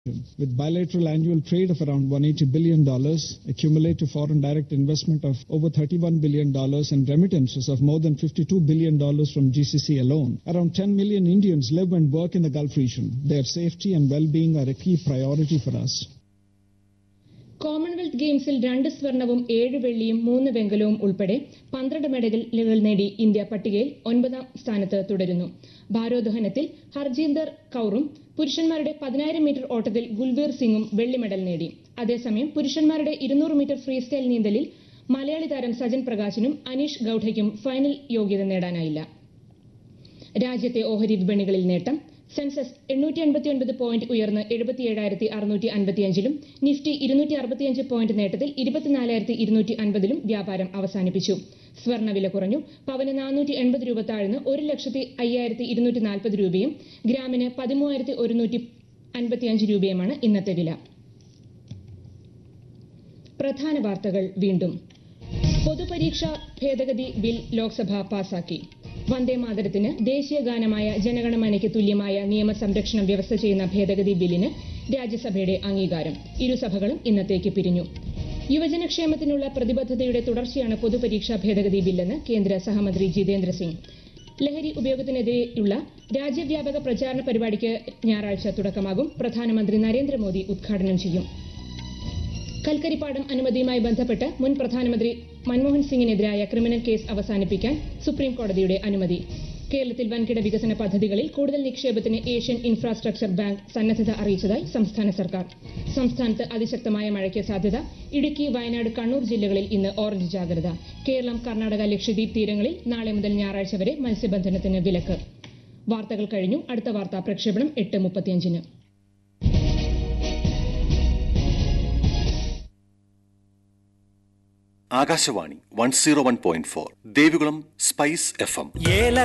With bilateral annual trade of around $180 billion, accumulative foreign direct investment of over $31 billion, and remittances of more than $52 billion from GCC alone, around 10 million Indians live and work in the Gulf region. Their safety and well-being are a key priority for us. Commonwealth ഗെയിംസിൽ രണ്ട് സ്വർണവും ഏഴ് വെള്ളിയും മൂന്ന് വെങ്കലവും ഉൾപ്പെടെ പന്ത്രണ്ട് മെഡലുകൾ നേടി ഇന്ത്യ പട്ടികയിൽ ഒൻപതാം സ്ഥാനത്ത് തുടരുന്നു ഭാരോദ്വഹനത്തിൽ ഹർജീന്ദർ കൌറും പുരുഷന്മാരുടെ പതിനായിരം മീറ്റർ ഓട്ടത്തിൽ ഗുൽവീർ സിംഗും വെള്ളി മെഡൽ നേടി അതേസമയം പുരുഷന്മാരുടെ ഇരുന്നൂറ് മീറ്റർ ഫ്രീ സ്റ്റൈൽ നീന്തലിൽ മലയാളി താരം സജൻ പ്രകാശിനും അനീഷ് ഗൌഡയ്ക്കും ഫൈനൽ യോഗ്യത നേടാനായില്ല രാജ്യത്തെ ഓഹരി വിപണികളിൽ നേട്ടം സെൻസസ് എണ്ണൂറ്റി അൻപത്തി ഒൻപത് പോയിന്റ് ഉയർന്ന് എഴുപത്തിയേഴായിരത്തി അറുന്നൂറ്റി അൻപത്തിയഞ്ചിലും നിഫ്റ്റി ഇരുന്നൂറ്റി അറുപത്തിയഞ്ച് പോയിന്റ് നേട്ടത്തിൽ ഇരുപത്തിനാലായിരത്തി ഇരുന്നൂറ്റി അൻപതിലും വ്യാപാരം അവസാനിപ്പിച്ചു സ്വർണ്ണവില കുറഞ്ഞു പവന് നാനൂറ്റി എൺപത് രൂപ താഴ്ന്ന് ഒരു ലക്ഷത്തി അയ്യായിരത്തി ഇരുന്നൂറ്റി നാൽപ്പത് രൂപയും ഗ്രാമിന് പതിമൂവായിരത്തി ഒരുന്നൂറ്റി അൻപത്തിയഞ്ച് രൂപയുമാണ് ഇന്നത്തെ വില പ്രധാന വാർത്തകൾ വീണ്ടും പൊതുപരീക്ഷാ ഭേദഗതി ബിൽ ലോക്സഭ പാസാക്കി വന്ദേ മാതരത്തിന് ദേശീയ ഗാനമായ ജനഗണമനയ്ക്ക് തുല്യമായ നിയമസംരക്ഷണം വ്യവസ്ഥ ചെയ്യുന്ന ഭേദഗതി ബില്ലിന് രാജ്യസഭയുടെ അംഗീകാരം ഇരുസഭകളും ഇന്നത്തേക്ക് പിരിഞ്ഞു യുവജനക്ഷേമത്തിനുള്ള പ്രതിബദ്ധതയുടെ തുടർച്ചയാണ് പൊതുപരീക്ഷാ ഭേദഗതി ബില്ലെന്ന് കേന്ദ്ര സഹമന്ത്രി ജിതേന്ദ്ര സിംഗ് ലഹരി ഉപയോഗത്തിനെതിരെയുള്ള രാജ്യവ്യാപക പ്രചാരണ പരിപാടിക്ക് ഞായറാഴ്ച തുടക്കമാകും പ്രധാനമന്ത്രി നരേന്ദ്രമോദി ഉദ്ഘാടനം ചെയ്യും കൽക്കരിപ്പാടം അനുമതിയുമായി ബന്ധപ്പെട്ട് മുൻ പ്രധാനമന്ത്രി മൻമോഹൻ സിംഗിനെതിരായ ക്രിമിനൽ കേസ് അവസാനിപ്പിക്കാൻ സുപ്രീം കോടതിയുടെ അനുമതി കേരളത്തിൽ വൻകിട വികസന പദ്ധതികളിൽ കൂടുതൽ നിക്ഷേപത്തിന് ഏഷ്യൻ ഇൻഫ്രാസ്ട്രക്ചർ ബാങ്ക് സന്നദ്ധത അറിയിച്ചതായി സംസ്ഥാന സർക്കാർ സംസ്ഥാനത്ത് അതിശക്തമായ മഴയ്ക്ക് സാധ്യത ഇടുക്കി വയനാട് കണ്ണൂർ ജില്ലകളിൽ ഇന്ന് ഓറഞ്ച് ജാഗ്രത കേരളം കർണാടക ലക്ഷദ്വീപ് തീരങ്ങളിൽ നാളെ മുതൽ ഞായറാഴ്ച വരെ മത്സ്യബന്ധനത്തിന് വിലക്ക് വാർത്തകൾ കഴിഞ്ഞു അടുത്ത വാർത്താ പ്രക്ഷേപണം എട്ട് മുപ്പത്തിയഞ്ചിന് Akashvani one zero one point four Devikulam spice F M ഏല